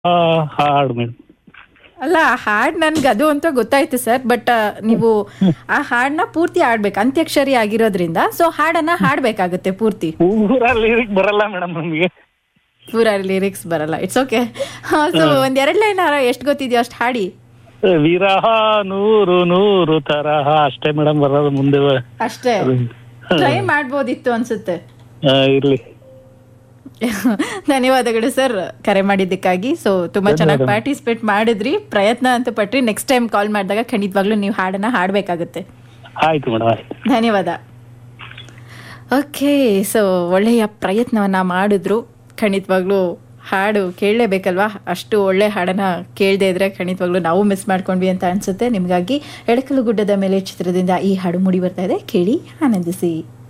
ಆ, ಹಾಡು ಮೇಡಮ್ ಅಲ್ಲ ಆ ಹಾಡ್ ನನ್ಗೆ ಅದು ಅಂತ ಗೊತ್ತಾಯ್ತು ಸರ್ ಬಟ್ ನೀವು ಆ ಹಾಡನ್ನ ಪೂರ್ತಿ ಆಡ್ಬೇಕು ಅಂತ್ಯಕ್ಷರಿ ಆಗಿರೋದ್ರಿಂದ ಸೊ ಹಾಡನ್ನ ಹಾಡ್ಬೇಕಾಗುತ್ತೆ ಪೂರ್ತಿ ಪೂರ ಲಿರಿಕ್ ಬರಲ್ಲ ಮೇಡಮ್ ನಮಗೆ ಪೂರ ಲಿರಿಕ್ಸ್ ಬರಲ್ಲ ಇಟ್ಸ್ ಓಕೆ ಸೊ ಒಂದ್ ಎರಡ್ ಲೈನ್ ಎಷ್ಟು ಗೊತ್ತಿದೆಯೋ ಅಷ್ಟು ಹಾಡಿ ವಿರಹ ನೂರು ನೂರು ತರಹ ಅಷ್ಟೇ ಮೇಡಮ್ ಬರೋದು ಮುಂದೆ ಅಷ್ಟೇ ಟ್ರೈ ಮಾಡ್ಬೋದಿತ್ತು ಅನ್ಸುತ್ತೆ ಆ, ಇರ್ಲಿ ಧನ್ಯವಾದಗಳು ಸರ್ ಕರೆ ಮಾಡಿದ್ದಕ್ಕಾಗಿ ಸೊ ತುಂಬಾ ಚೆನ್ನಾಗಿ ಪಾರ್ಟಿಸಿಪೇಟ್ ಮಾಡಿದ್ರಿ ಪ್ರಯತ್ನ ಅಂತ ಪಟ್ರಿ ನೆಕ್ಸ್ಟ್ ಟೈಮ್ ಕಾಲ್ ಮಾಡಿದಾಗ ಖಂಡಿತವಾಗ್ಲೂ ನೀವು ಹಾಡನ್ನ ಹಾಡ್ಬೇಕಾಗುತ್ತೆ ಆಯ್ತು ಮೇಡಮ್ ಆಯ್ತು ಧನ್ಯವಾದ ಓಕೆ ಸೊ ಒಳ್ಳೆಯ ಪ್ರಯತ್ನವನ್ನ ಮಾಡಿದ್ರು ಖಂಡಿತವಾಗ್ಲೂ ಹಾಡು ಕೇಳಲೇಬೇಕಲ್ವಾ ಅಷ್ಟು ಒಳ್ಳೆ ಹಾಡನ್ನ ಕೇಳದೆ ಇದ್ರೆ ಖಂಡಿತವಾಗ್ಲೂ ನಾವು ಮಿಸ್ ಮಾಡ್ಕೊಂಡ್ವಿ ಅಂತ ಅನ್ಸುತ್ತೆ ನಿಮಗಾಗಿ ಎಡಕಲು ಗುಡ್ಡದ ಮೇಲೆ ಚಿತ್ರದಿಂದ ಈ ಹಾಡು ಮೂಡಿ ಬರ್ತಾ ಇದೆ ಕೇಳಿ ಆನಂದಿಸಿ